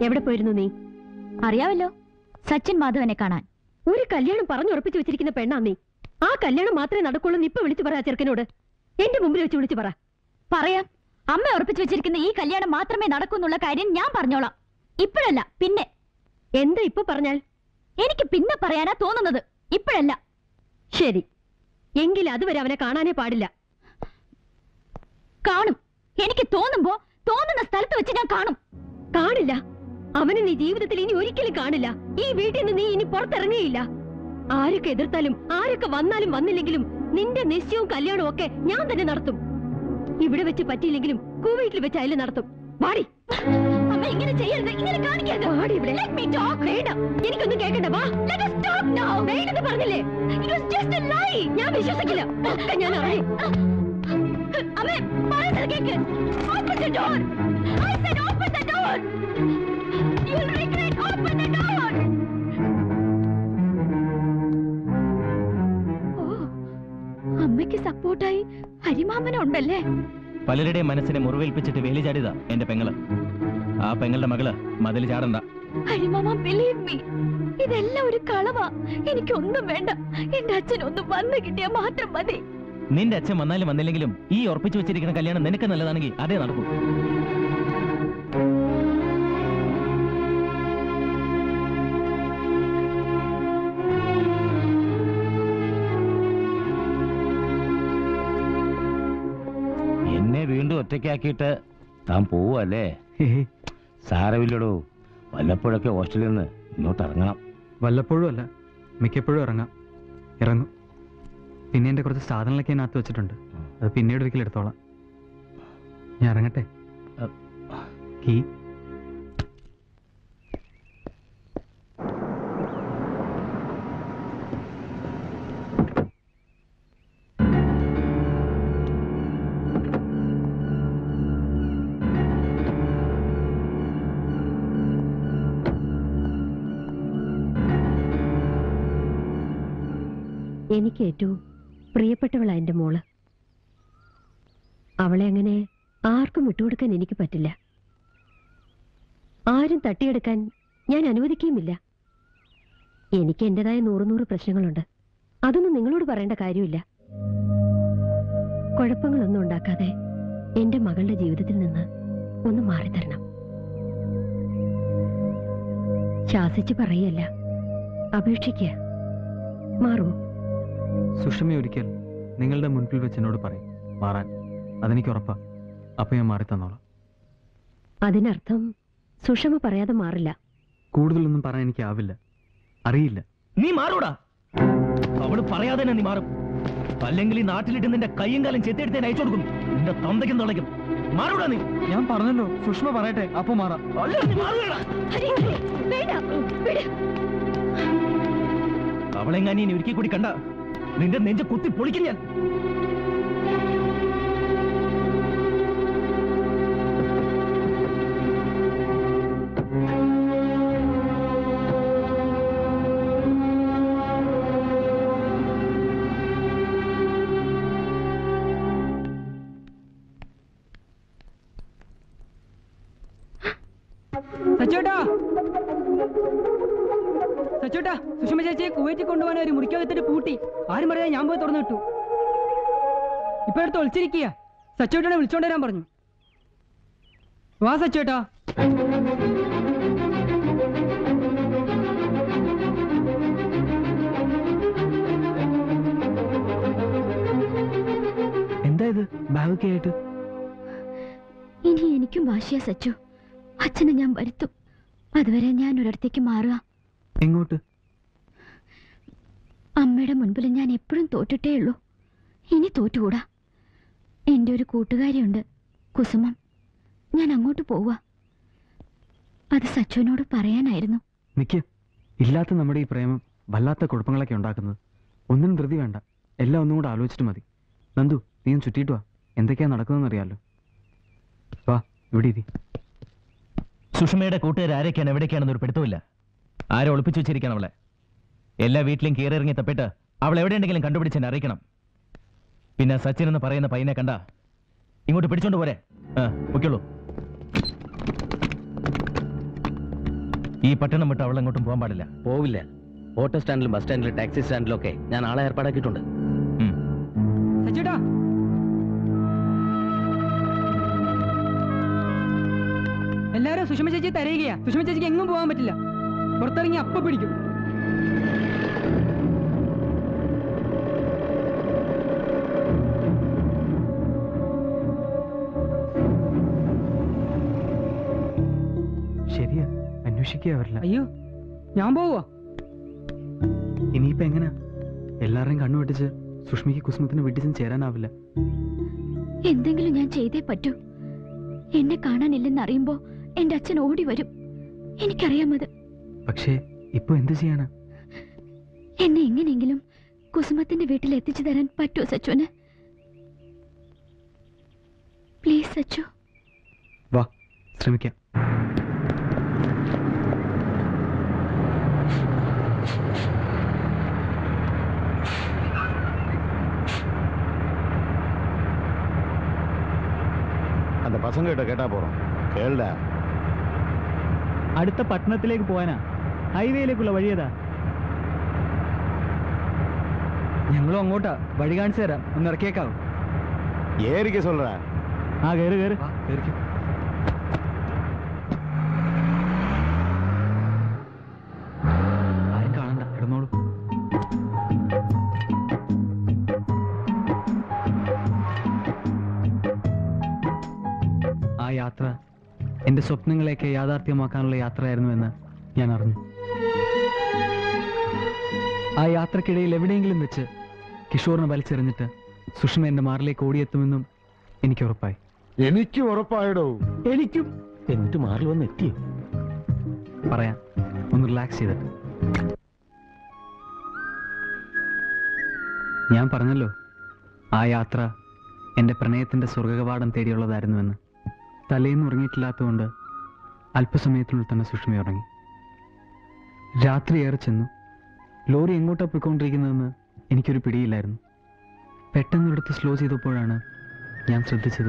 എവിടെ പോയിരുന്നു നീ അറിയാവല്ലോ സച്ചിൻ മാധവനെ കാണാൻ ഒരു കല്യാണം പറഞ്ഞുറപ്പിച്ചു വെച്ചിരിക്കുന്ന പെണ്ണാ നീ ആ കല്യാണം മാത്രമേ നടക്കുള്ളൂ എന്ന് ഇപ്പൊ വിളിച്ചു പറ ആ ചെറുക്കനോട് എന്റെ മുമ്പിൽ വെച്ച് വിളിച്ചു പറ പറയാം അമ്മ ഉറപ്പിച്ചു വെച്ചിരിക്കുന്ന ഈ കല്യാണം മാത്രമേ നടക്കൂ എന്നുള്ള കാര്യം ഞാൻ പറഞ്ഞോളാം ഇപ്പോഴല്ല പിന്നെ എന്താ ഇപ്പൊ പറഞ്ഞാൽ എനിക്ക് പിന്നെ പറയാനാ തോന്നുന്നത് ഇപ്പോഴല്ല ശരി എങ്കിൽ അതുവരെ അവനെ കാണാനേ പാടില്ല കാണും എനിക്ക് തോന്നുമ്പോ തോന്നുന്ന സ്ഥലത്ത് വെച്ച് ഞാൻ കാണും കാണില്ല അവനെ നീ ജീവിതത്തിൽ ഇനി ഒരിക്കലും കാണില്ല ഈ വീട്ടിൽ നിന്ന് നീ ഇനി പുറത്തിറങ്ങിയില്ല ആരൊക്കെ എതിർത്താലും ആരൊക്കെ വന്നാലും വന്നില്ലെങ്കിലും നിന്റെ നിശ്ചയവും കല്യാണവും ഒക്കെ ഞാൻ തന്നെ നടത്തും ഇവിടെ വെച്ച് പറ്റിയില്ലെങ്കിലും കുവൈറ്റിൽ വെച്ച് അയല് നടത്തും വാടി അമ്മ ഇങ്ങനെ ചെയ്യരുത് ഇങ്ങനെ കാണിക്കരുത് വാടി ഇവിടെ Let me talk. വേണ്ട എനിക്കൊന്നും കേൾക്കണ്ട വാ Let us talk now. വേണ്ടെന്ന് പറഞ്ഞില്ലേ It was just a lie. ഞാൻ വിശ്വസിക്കില്ല ഒക്കെ ഞാൻ അറിയും അമ്മേ പറയുന്നത് cake Open the door. I said open the door. You'll regret. Open the door. ഓ, അമ്മയ്ക്ക് സപ്പോർട്ടായി ഹരിമാമനുണ്ടല്ലേ പലരുടെയും മനസ്സിനെ മുറിവേൽപ്പിച്ചിട്ട് വേലി ചാടിയതാ എന്റെ പെങ്ങള് ആ പെങ്ങളുടെ മകള് മതിൽ ചാടണ്ട ഹരിമാമ ബിലീവ് മീ ഇതെല്ലാം ഒരു കളവാ എനിക്കൊന്നും വേണ്ട എന്റെ അച്ഛൻ ഒന്ന് വന്നു കിട്ടിയാൽ മാത്രം മതി നിന്റെ അച്ഛൻ വന്നാലും വന്നില്ലെങ്കിലും ഈ ഉറപ്പിച്ചു വെച്ചിരിക്കുന്ന കല്യാണം നിനക്ക് നല്ലതാണെങ്കിൽ അതേ നടക്കൂ എന്നെ വീണ്ടും ഒറ്റയ്ക്കാക്കിയിട്ട് താൻ പോവല്ലേ സാരമില്ലടോ വല്ലപ്പോഴൊക്കെ ഹോസ്റ്റലിൽ നിന്ന് ഇങ്ങോട്ട് ഇറങ്ങണം വല്ലപ്പോഴും അല്ല മിക്കപ്പോഴും ഇറങ്ങാം ഇറങ്ങും പിന്നെ എൻ്റെ കുറച്ച് സാധനങ്ങളൊക്കെ അതിനകത്ത് വെച്ചിട്ടുണ്ട് അത് പിന്നീട് ഒരിക്കലും എടുത്തോളാം ഞാൻ ഇറങ്ങട്ടെ കീ എനിക്ക് ഏറ്റവും പ്രിയപ്പെട്ടവളാ എന്റെ മോള് അവളെ അങ്ങനെ ആർക്കും വിട്ടുകൊടുക്കാൻ എനിക്ക് പറ്റില്ല ആരും തട്ടിയെടുക്കാൻ ഞാൻ അനുവദിക്കുകയുമില്ല എനിക്ക് എന്റേതായ നൂറ് നൂറ് പ്രശ്നങ്ങളുണ്ട് അതൊന്നും നിങ്ങളോട് പറയേണ്ട കാര്യമില്ല കുഴപ്പങ്ങളൊന്നും ഉണ്ടാക്കാതെ എന്റെ മകളുടെ ജീവിതത്തിൽ നിന്ന് ഒന്ന് മാറിത്തരണം ശാസിച്ച് പറയല്ല അപേക്ഷിക്കുക മാറുമോ സുഷമി ഒരിക്കൽ നിങ്ങളുടെ മുൻപിൽ വെച്ച് എന്നോട് പറയും മാറാൻ അതെനിക്ക് ഉറപ്പാ അപ്പൊ ഞാൻ മാറി തന്നോളാം അതിനർത്ഥം സുഷമ പറയാതെ മാറില്ല കൂടുതലൊന്നും പറയാൻ എനിക്കാവില്ല അറിയില്ല നീ മാറൂടാ അവള് പറയാതെ തന്നെ നീ മാറും അല്ലെങ്കിൽ ഈ നാട്ടിലിട്ട് നിന്റെ കയ്യും കാലം ചെത്തിയെടുത്ത് ഞാൻ അയച്ചു കൊടുക്കും നിന്റെ തന്തയ്ക്കും തുളയ്ക്കും മാറൂടാ നീ ഞാൻ പറഞ്ഞല്ലോ സുഷമ പറയട്ടെ അപ്പൊ മാറാം അല്ല നീ മാറുകടാ ഹരി, ഹരി, വേണ്ട, വിട്. അവളെങ്ങാനി ഇനി ഒരിക്കൽ കൂടി കണ്ട നിന്റെ നെഞ്ച് കുത്തി പൊളിക്കും ഞാൻ സച്ചോട്ടാ സച്ചോട്ടാ സുഷമ ചേച്ചിയെ കുവൈറ്റിൽ കൊണ്ടുപോകാൻ ഒരു മുറിക്കകത്തിട്ട് പൂട്ടി ആരും പറയാതെ ഞാൻ പോയി തുറന്നു വിട്ടു ഇപ്പൊ അടുത്ത് ഒളിച്ചിരിക്കുക സച്ചോട്ടനെ വിളിച്ചോണ്ട് വരാൻ പറഞ്ഞു വാ സച്ചോട്ടാ എന്താ ഇത് ബാഗൊക്കെ ആയിട്ട് ഇനി എനിക്കും വാശിയാ സച്ചു അച്ഛനെ ഞാൻ വരുത്തും അതുവരെ ഞാൻ ഒരിടത്തേക്ക് മാറുക എങ്ങോട്ട് അമ്മയുടെ മുൻപിൽ ഞാൻ എപ്പോഴും തോറ്റിട്ടേ ഉള്ളൂ ഇനി തോറ്റുകൂടാ എൻ്റെ ഒരു കൂട്ടുകാരിയുണ്ട് കുസുമം ഞാൻ അങ്ങോട്ട് പോവാ അത് സച്ചുവിനോട് പറയാനായിരുന്നു നിക്ക് ഇല്ലാത്ത നമ്മുടെ ഈ പ്രേമം വല്ലാത്ത കുഴപ്പങ്ങളൊക്കെ ഉണ്ടാക്കുന്നത് ഒന്നിനും ധൃതി വേണ്ട എല്ലാം ഒന്നും കൂടെ ആലോചിച്ചിട്ട് മതി നന്ദു നീ ഒന്ന് ചുറ്റിയിട്ട് വാ എന്തൊക്കെയാ നടക്കുന്നതെന്ന് അറിയാലോ വാ ഇവിടെ ഇരി സുഷമയുടെ കൂട്ടുകാർ ആരൊക്കെയാണ് എവിടേക്കാണെന്ന് ഒരു പിടുത്തമില്ല ആരെ ഒളിപ്പിച്ചു വെച്ചിരിക്കണം അവളെ എല്ലാ വീട്ടിലും കയറിയിറങ്ങി തപ്പിട്ട് അവൾ എവിടെയുണ്ടെങ്കിലും കണ്ടുപിടിച്ച് എന്നെ അറിയിക്കണം പിന്നെ സച്ചിൻ എന്ന് പറയുന്ന പയ്യനെ കണ്ട ഇങ്ങോട്ട് പിടിച്ചോണ്ട് പോരെ ആ ഒക്കെയുള്ളൂ ഈ പട്ടണം വിട്ട് അവൾ എങ്ങോട്ടും പോകാൻ പാടില്ല പോവില്ല ഓട്ടോ സ്റ്റാൻഡിലും ബസ് സ്റ്റാൻഡിലും ടാക്സി സ്റ്റാൻഡിലും ഒക്കെ ഞാൻ ആളെ ഏർപ്പാടാക്കിയിട്ടുണ്ട് ഉം. സച്ചേട്ടാ എല്ലാരും സുഷമ ചേച്ചി തരയുകയാ സുഷമ ചേച്ചിക്ക് എങ്ങും പോകാൻ പറ്റില്ല പുറത്തിറങ്ങി അപ്പ പിടിക്കും ശരിയാ അന്വേഷിക്കുക വരില്ല അയ്യോ ഞാൻ പോവാ ഇനിയിപ്പോ എങ്ങനാ എല്ലാവരുടെയും കണ്ണു വെട്ടിച്ച് സുഷ്മിക്ക് കുസുമത്തിന് വീട്ടിൽ ചെന്ന് ചേരാനാവില്ല എന്തെങ്കിലും ഞാൻ ചെയ്തേ പറ്റൂ എന്നെ കാണാനില്ലെന്ന് അറിയുമ്പോ എന്റെ അച്ഛൻ ഓടി വരും എനിക്കറിയാമത് പക്ഷേ ഇപ്പൊ എന്ത് ചെയ്യാനാ എന്നെ എങ്ങനെയെങ്കിലും കുസുമത്തിന്റെ വീട്ടിൽ എത്തിച്ചു തരാൻ പറ്റുമോ സച്ചുവിന് പ്ലീസ് സച്ചു വാ ശ്രമിക്കാം அந்த பசங்க கிட்ட கேட்டா போறோம் கேளுடா അടുത്ത പട്ടണത്തിലേക്ക് പോവാനാ ഹൈവേയിലേക്കുള്ള വഴിയതാ ഞങ്ങളും അങ്ങോട്ടാ വഴി കാണിച്ചു തരാം ഒന്ന് ഇറക്കിയേക്കാവും ஏறிக்க சொல்றேன் ആ കയറി കയറി വാ, കേറിക്കോ. ആരും കാണണ്ട കിടന്നോളൂ ആ യാത്ര എന്റെ സ്വപ്നങ്ങളെയൊക്കെ യാഥാർത്ഥ്യമാക്കാനുള്ള യാത്രയായിരുന്നുവെന്ന് ഞാൻ അറിഞ്ഞു ആ യാത്രക്കിടയിൽ എവിടെയെങ്കിലും വെച്ച് കിഷോറിനെ വലിച്ചെറിഞ്ഞിട്ട് സുഷമ എന്റെ മാറിലേക്ക് ഓടിയെത്തുമെന്നും എനിക്ക് ഉറപ്പായി എനിക്ക് ഉറപ്പായിടോ എനിക്കും എന്നിട്ട് മാറി വന്ന് എത്തിയോ പറയാം ഒന്ന് റിലാക്സ് ചെയ്തിട്ട് ഞാൻ പറഞ്ഞല്ലോ ആ യാത്ര എൻ്റെ പ്രണയത്തിൻ്റെ സ്വർഗകവാടം തേടിയുള്ളതായിരുന്നുവെന്ന് തലേന്ന് ഉറങ്ങിയിട്ടില്ലാത്തതുകൊണ്ട് അല്പസമയത്തിനുള്ളിൽ തന്നെ സുഷ്മി ഉറങ്ങി രാത്രി ഏറെ ചെന്നു ലോറി എങ്ങോട്ടാ പോയിക്കൊണ്ടിരിക്കുന്നതെന്ന് എനിക്കൊരു പിടിയില്ലായിരുന്നു പെട്ടെന്നൊരിടത്ത് സ്ലോ ചെയ്തപ്പോഴാണ് ഞാൻ ശ്രദ്ധിച്ചത്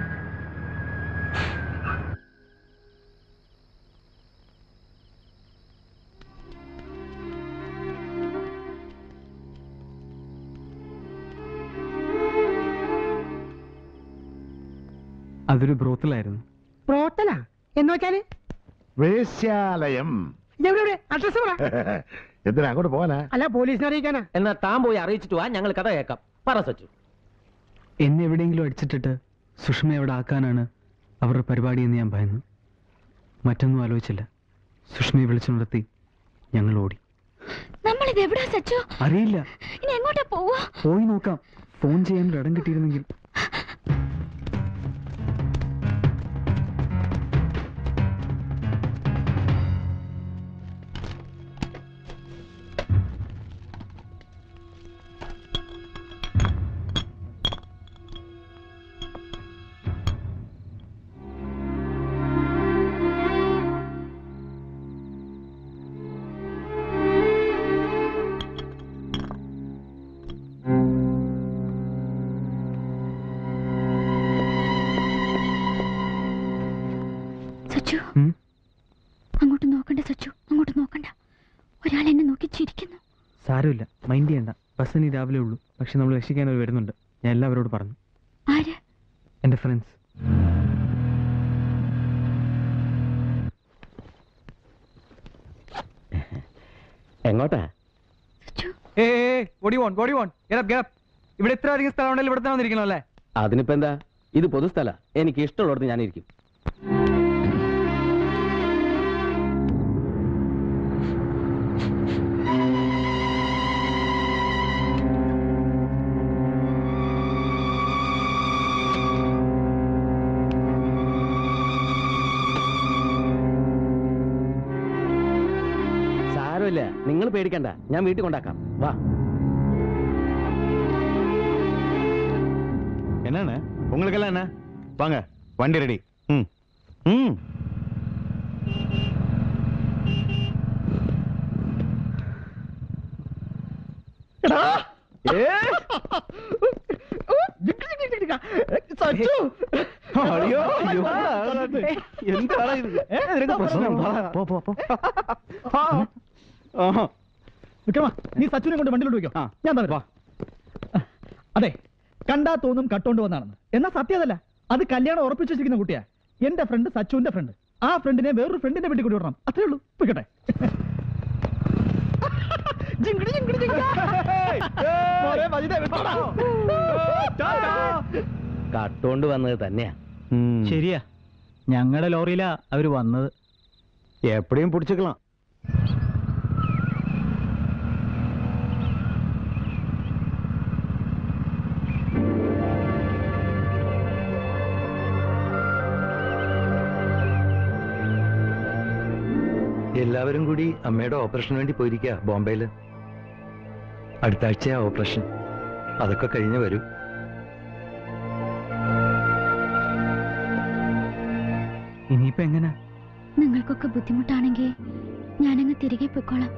അതൊരു ബ്രോത്തലായിരുന്നു പ്രോട്ടലാ എന്ന് വെച്ചാല് വേശ്യാലയം എവിടെ അഡ്രസ് പറ എന്തിനാ അങ്ങോട്ട് പോകാനാ അല്ല പോലീസിനെ അറിയിക്കാനാ എന്നാ താൻ പോയി അറിയിച്ചിട്ട് വാ ഞങ്ങൾ കഥ കേൾക്കാം പറ സച്ചു എന്നെ എവിടെയെങ്കിലും അടിച്ചിട്ടിട്ട് സുഷമ എവിടെ ആക്കാനാണ് അവരുടെ പരിപാടി എന്ന് ഞാൻ ഭയന്നു മറ്റൊന്നും ആലോചിച്ചില്ല സുഷമയെ വിളിച്ചു നിർത്തി ഞങ്ങൾ ഓടി നമ്മളിത് എവിടാ സച്ചു അറിയില്ല ഇനി എങ്ങോട്ടാ പോവാ പോയി നോക്കാം ഫോൺ ചെയ്യാൻ ഒരു ഇടം കിട്ടിയിരുന്നെങ്കിൽ സച്ചു ഉം? അങ്ങോട്ട് നോക്കണ്ട സച്ചു അങ്ങോട്ട് നോക്കണ്ട ഒരാൾ എന്നെ നോക്കി ചിരിക്കുന്നു സാരമില്ല മൈൻഡ് ചെയ്യണ്ട ബസ് ഇനി രാവിലെ ഉള്ളൂ പക്ഷെ നമ്മൾ രക്ഷിക്കാൻ അവർ വരുന്നുണ്ട് ഞാൻ എല്ലാവരോട് പറഞ്ഞു ആര് എൻ്റെ ഫ്രണ്ട്സ് എങ്ങോട്ടാ സച്ചു ഇവിടെ ഇത്ര അധികം സ്ഥലം ഉണ്ടെങ്കിൽ ഇവിടെ തന്നെ വന്നിരിക്കണം അല്ലേ അതിനിപ്പോ എന്താ ഇത് പൊതുസ്ഥല എനിക്ക് ഇഷ്ടമുള്ളിടത്ത് ഞാനിരിക്കും സാരമില്ല നിങ്ങൾ പേടിക്കണ്ട ഞാൻ വീട്ടിൽ കൊണ്ടാക്കാം വാ என்னண்ணே உங்களுக்கெல்லாம் என்ன வாங்க வண்டி ரெடி ம் ம் അയ്യോ അയ്യോ എന്താണ് ഇത് നിനക്ക് പ്രശ്നം പോ പോ പോ ആഹാ വിക്രമ നീ സച്ചുനെ കൊണ്ട് വണ്ടിയിലോട്ട് വെക്കോ ആ. ഞാൻ തന്നെ അതെ കണ്ടാ തോന്നും കട്ടോണ്ട് വന്നാണെന്ന് എന്നാ സത്യതല്ല അത് കല്യാണം ഉറപ്പിച്ചു വെച്ചിരിക്കുന്ന കുട്ടിയാ എന്റെ ഫ്രണ്ട് സച്ചുവിന്റെ ഫ്രണ്ട് ആ ഫ്രണ്ടിനെ വേറൊരു ഫ്രണ്ടിന്റെ വീട്ടിൽ കൂടി വിടണം അത്രേ ഉള്ളൂ വെക്കട്ടെ ജിങ്കിടി ജിങ്കിടി ജിങ്കിടി. മോനെ, മജിദേ, വിട്ടോടാ. കട്ടുകൊണ്ട് വന്നത് തന്നെയാ ശരിയാ ഞങ്ങളുടെ ലോറിയിലാ അവര് വന്നത് എപ്പോഴും പിടിച്ചേக்கலாம் എല്ലാവരും കൂടി അമ്മയുടെ ഓപ്പറേഷന് വേണ്ടി പോയിരിക്കുക ബോംബെയിൽ അടുത്ത ആഴ്ചയാ ഓപ്പറേഷൻ അതൊക്കെ കഴിഞ്ഞ് വരൂ ഇനിയിപ്പോ എങ്ങനെ നിങ്ങൾക്കൊക്കെ ബുദ്ധിമുട്ടാണെങ്കിൽ ഞാനങ്ങ് തിരികെ പൊയ്ക്കോളാം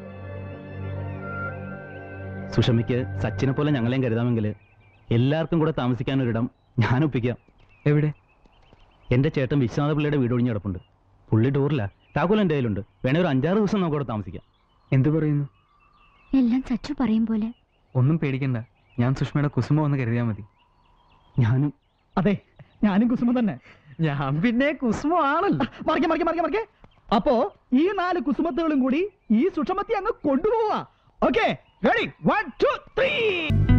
സുഷമിക്ക് സച്ചിനെ പോലെ ഞങ്ങളെയും കരുതാമെങ്കിൽ എല്ലാവർക്കും കൂടെ താമസിക്കാൻ ഒരിടം ഞാൻ ഒപ്പിക്കാം എവിടെ എന്റെ ചേട്ടൻ വിശ്വനാഥ പിള്ളയുടെ വീട് ഒഴിഞ്ഞ് കിടപ്പുണ്ട് പുള്ളി ടൂറില്ല താക്കോൽ എൻ്റെ കയ്യിലുണ്ട് വേണേ ഒരു അഞ്ചാറ് ദിവസം നമുക്ക് അവിടെ താമസിക്കാം എന്തു പറയുന്നു എല്ലാം സച്ചു പറയും പോലെ ഒന്നും പേടിക്കണ്ട ഞാൻ സുഷ്മയുടെ കുസുമ ഒന്ന് കരുതിയാൽ മതി ഞാനും അതെ ഞാനും കുസുമ തന്നെ ഞാൻ പിന്നെ കുസുമ ആണല്ലോ മറിക്കെ മറിക്കെ മറിക്കെ മറിക്കെ അപ്പോ ഈ നാല് കുസുമത്തുകളും കൂടി ഈ സുഷമത്തി അങ്ങ് കൊണ്ടുപോവാ okay ready one two three